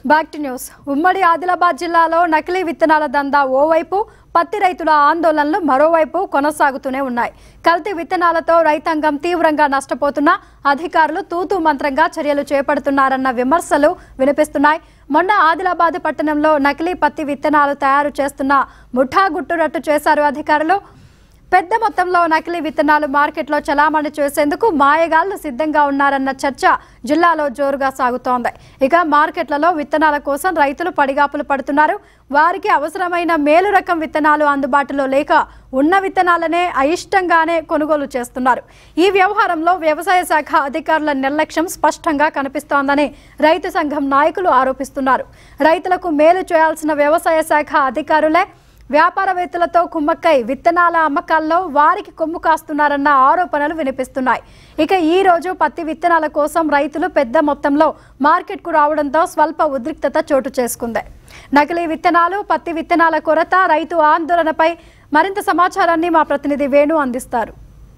back to news ఉమ్మడి ఆదిలాబాద్ జిల్లాలో నకిలీ విత్తనాల దందా ఓవైపు పత్తి రైతుల ఆందోళనలు మరోవైపు కొనసాగుతూనే ఉన్నాయి కల్తీ విత్తనాలతో రైతాంగం తీవ్రంగా నష్టపోతున్నా అధికారులు తూతూ మంత్రంగా చర్యలు చేపడుతున్నారన్న విమర్శలు వినిపిస్తున్నాయి మొన్న ఆదిలాబాద్ పట్టణంలో నకిలీ పత్తి విత్తనాలు తయారు చేస్తున్న ముఠా గుట్టురట్టు చేశారు అధికారులు పెద్ద మొత్తంలో నకిలీ విత్తనాలు మార్కెట్లో చలామణి చేసేందుకు మాయగాళ్లు సిద్ధంగా ఉన్నారన్న చర్చ జిల్లాలో జోరుగా సాగుతోంది ఇక మార్కెట్లలో విత్తనాల కోసం రైతులు పడిగాపులు పడుతున్నారు వారికి అవసరమైన మేలు రకం విత్తనాలు అందుబాటులో లేక ఉన్న విత్తనాలనే అయిష్టంగానే కొనుగోలు చేస్తున్నారు ఈ వ్యవహారంలో వ్యవసాయ శాఖ అధికారుల నిర్లక్ష్యం స్పష్టంగా కనిపిస్తోందని రైతు సంఘం నాయకులు ఆరోపిస్తున్నారు రైతులకు మేలు చేయాల్సిన వ్యవసాయ శాఖ అధికారులే వ్యాపారవేత్తలతో కుమ్మక్కై విత్తనాల అమ్మకాల్లో వారికి కొమ్ము కాస్తున్నారన్న ఆరోపణలు వినిపిస్తున్నాయి ఇక ఈ రోజు పత్తి విత్తనాల కోసం రైతులు పెద్ద మొత్తంలో మార్కెట్కు రావడంతో స్వల్ప ఉద్రిక్తత చోటు చేసుకుంది నకిలీ విత్తనాలు పత్తి విత్తనాల కొరత రైతు ఆందోళనపై మరింత సమాచారాన్ని మా ప్రతినిధి వేణు అందిస్తారు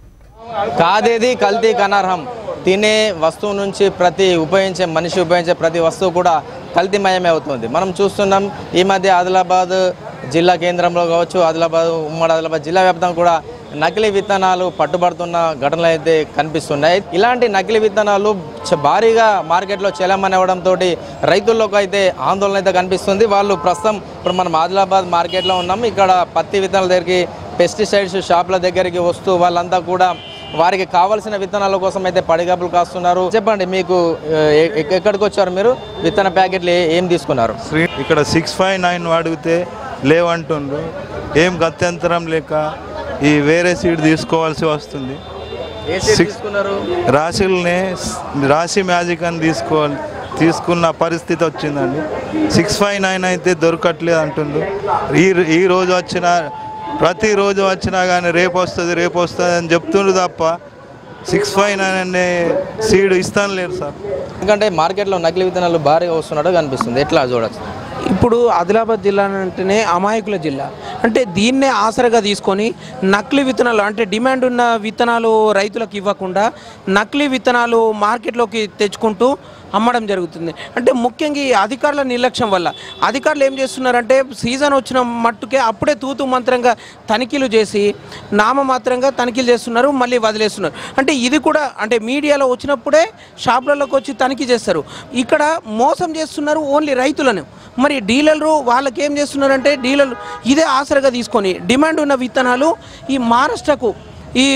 కాదేది కల్తీ అనర్హం తినే వస్తువు నుంచి ప్రతి ఉపయోగించే మనిషి ఉపయోగించే ప్రతి వస్తువు కూడా కల్తీమయమే అవుతుంది మనం చూస్తున్నాం ఈ మధ్య ఆదిలాబాద్ జిల్లా కేంద్రంలో కావచ్చు ఆదిలాబాద్ ఉమ్మడి ఆదిలాబాద్ జిల్లా వ్యాప్తంగా కూడా నకిలీ విత్తనాలు పట్టుబడుతున్న ఘటనలు అయితే కనిపిస్తున్నాయి ఇలాంటి నకిలీ విత్తనాలు చ- భారీగా మార్కెట్లో చెలమని అవ్వడంతో రైతుల్లోకి అయితే ఆందోళన అయితే కనిపిస్తుంది వాళ్ళు ప్రస్తుతం ఇప్పుడు మనం ఆదిలాబాద్ మార్కెట్లో ఉన్నాం ఇక్కడ పత్తి విత్తనాల దగ్గరికి పెస్టిసైడ్స్ షాపుల దగ్గరికి వస్తూ వాళ్ళంతా కూడా వారికి కావాల్సిన విత్తనాల కోసం అయితే పడిగాపులు కాస్తున్నారు చెప్పండి మీకు ఆ, ఎ- ఎ- ఎక్కడికి వచ్చారు మీరు విత్తన ప్యాకెట్లు ఏ- ఏం తీసుకున్నారు శ్రీ ఇక్కడ సిక్స్ ఫైవ్ నైన్ అడిగితే లేవంటుండ్రు ఏం గత్యంతరం లేక ఈ వేరే సీడ్ తీసుకోవాల్సి వస్తుంది ఏ సీడ్ Six- తీసుకున్నారు రాశుల్ని రాశి మ్యాజిక్ అని తీసుకోవాలి తీసుకున్న పరిస్థితి వచ్చిందండి సిక్స్ ఫైవ్ నైన్ అయితే దొరకట్లేదు అంటుండ్రు ఈ ఈ రోజు వచ్చిన ప్రతిరోజు వచ్చినా కానీ రేపు వస్తుంది రేపు వస్తుంది అని చెప్తుండ్రు తప్ప సిక్స్ ఫైవ్ నైన్ అనే సీడ్ ఇస్తాను లేరు సార్ ఎందుకంటే మార్కెట్లో నకిలీ విత్తనాలు భారీగా వస్తున్నట్టు కనిపిస్తుంది ఎట్లా చూడొచ్చు ఇప్పుడు ఆదిలాబాద్ జిల్లా అంటేనే అమాయకుల జిల్లా అంటే దీన్నే ఆసరగా తీసుకొని నకిలీ విత్తనాలు అంటే డిమాండ్ ఉన్న విత్తనాలు రైతులకు ఇవ్వకుండా నకిలీ విత్తనాలు మార్కెట్లోకి తెచ్చుకుంటూ అమ్మడం జరుగుతుంది అంటే ముఖ్యంగా ఈ అధికారుల నిర్లక్ష్యం వల్ల అధికారులు ఏం చేస్తున్నారంటే సీజన్ వచ్చిన మట్టుకే అప్పుడే తూతు మంత్రంగా తనిఖీలు చేసి నామమాత్రంగా తనిఖీలు చేస్తున్నారు మళ్ళీ వదిలేస్తున్నారు అంటే ఇది కూడా అంటే మీడియాలో వచ్చినప్పుడే షాపులలోకి వచ్చి తనిఖీ చేస్తారు ఇక్కడ మోసం చేస్తున్నారు ఓన్లీ రైతులను మరి డీలర్లు వాళ్ళకి ఏం చేస్తున్నారంటే డీలర్లు ఇదే ఆసరగా తీసుకొని డిమాండ్ ఉన్న విత్తనాలు ఈ మహారాష్ట్రకు ఈ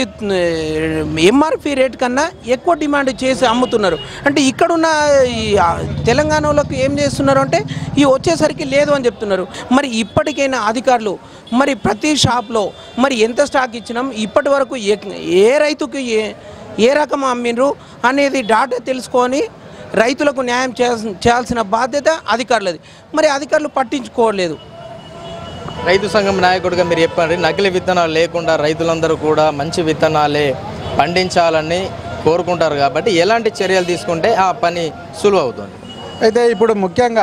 ఎంఆర్పి రేట్ కన్నా ఎక్కువ డిమాండ్ చేసి అమ్ముతున్నారు అంటే ఇక్కడున్న ఈ ఆ, తెలంగాణలోకి ఏం చేస్తున్నారు అంటే ఈ వచ్చేసరికి లేదు అని చెప్తున్నారు మరి ఇప్పటికైనా అధికారులు మరి ప్రతి షాప్లో మరి ఎంత స్టాక్ ఇచ్చినాం ఇప్పటి వరకు ఏ ఏ రైతుకి ఏ ఏ రకం అమ్మిండ్రు అనేది డాటా తెలుసుకొని రైతులకు న్యాయం చేయాల్సిన చేయాల్సిన బాధ్యత అధికారులది మరి అధికారులు పట్టించుకోలేదు రైతు సంఘం నాయకుడిగా మీరు చెప్పండి నకిలీ విత్తనాలు లేకుండా రైతులందరూ కూడా మంచి విత్తనాలే పండించాలని కోరుకుంటారు కాబట్టి ఎలాంటి చర్యలు తీసుకుంటే ఆ పని సులువు అవుతుంది అయితే ఇప్పుడు ముఖ్యంగా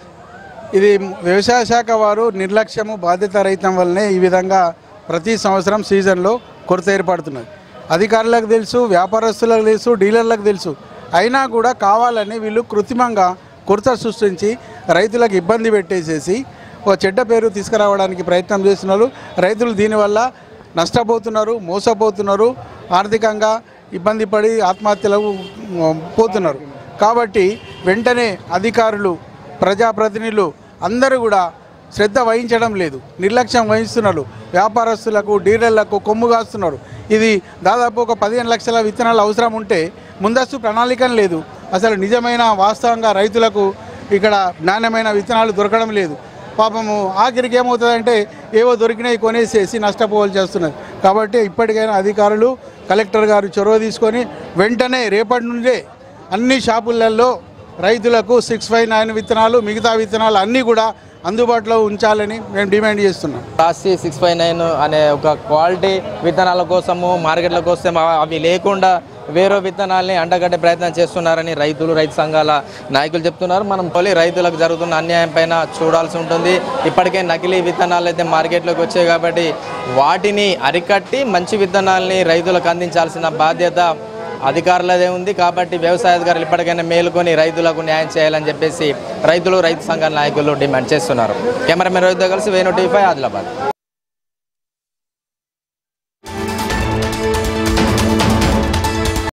ఇది వ్యవసాయ శాఖ వారు నిర్లక్ష్యము బాధ్యత రహితం వల్లనే ఈ విధంగా ప్రతి సంవత్సరం సీజన్లో కొరత ఏర్పడుతున్నది అధికారులకు తెలుసు వ్యాపారస్తులకు తెలుసు డీలర్లకు తెలుసు అయినా కూడా కావాలని వీళ్ళు కృత్రిమంగా కొరత సృష్టించి రైతులకు ఇబ్బంది పెట్టేసేసి ఓ చెడ్డ పేరు తీసుకురావడానికి ప్రయత్నం చేస్తున్నారు రైతులు దీనివల్ల నష్టపోతున్నారు మోసపోతున్నారు ఆర్థికంగా ఇబ్బంది పడి ఆత్మహత్యలకు ఉమ్, పోతున్నారు కాబట్టి వెంటనే అధికారులు ప్రజాప్రతినిధులు అందరూ కూడా శ్రద్ధ వహించడం లేదు నిర్లక్ష్యం వహిస్తున్నారు వ్యాపారస్తులకు డీలర్లకు కొమ్ము కాస్తున్నారు ఇది దాదాపు ఒక పదిహేను లక్షల విత్తనాలు అవసరం ఉంటే ముందస్తు ప్రణాళికం లేదు అసలు నిజమైన వాస్తవంగా రైతులకు ఇక్కడ నాణ్యమైన విత్తనాలు దొరకడం లేదు పాపము ఆఖరికి ఏమవుతుందంటే ఏవో దొరికినాయి కొనేసేసి నష్టపోవాల్సి వస్తున్నది కాబట్టి ఇప్పటికైనా అధికారులు కలెక్టర్ గారు చొరవ తీసుకొని వెంటనే రేపటి నుండే అన్ని షాపులలో రైతులకు సిక్స్ ఫైవ్ నైన్ విత్తనాలు మిగతా విత్తనాలు అన్నీ కూడా అందుబాటులో ఉంచాలని మేము డిమాండ్ చేస్తున్నాం రాసి సిక్స్ ఫైవ్ నైన్ అనే ఒక క్వాలిటీ విత్తనాల కోసము మార్కెట్ల కోసం అవ- అవి లేకుండా వేరే విత్తనాల్ని అంటగట్టే ప్రయత్నం చేస్తున్నారని రైతులు రైతు సంఘాల నాయకులు చెప్తున్నారు మనం తొలి రైతులకు జరుగుతున్న అన్యాయం పైన చూడాల్సి ఉంటుంది ఇప్పటికే నకిలీ విత్తనాలు అయితే మార్కెట్లోకి వచ్చాయి కాబట్టి వాటిని అరికట్టి మంచి విత్తనాల్ని రైతులకు అందించాల్సిన బాధ్యత అధికారులదే ఉంది కాబట్టి వ్యవసాయ అధికారులు ఇప్పటికైనా మేలుకొని రైతులకు న్యాయం చేయాలని చెప్పేసి రైతులు రైతు సంఘాల నాయకులు డిమాండ్ చేస్తున్నారు కెమెరామెన్ రోహిత్తో కలిసి వేణు టీవీ ఫైవ్ ఆదిలాబాద్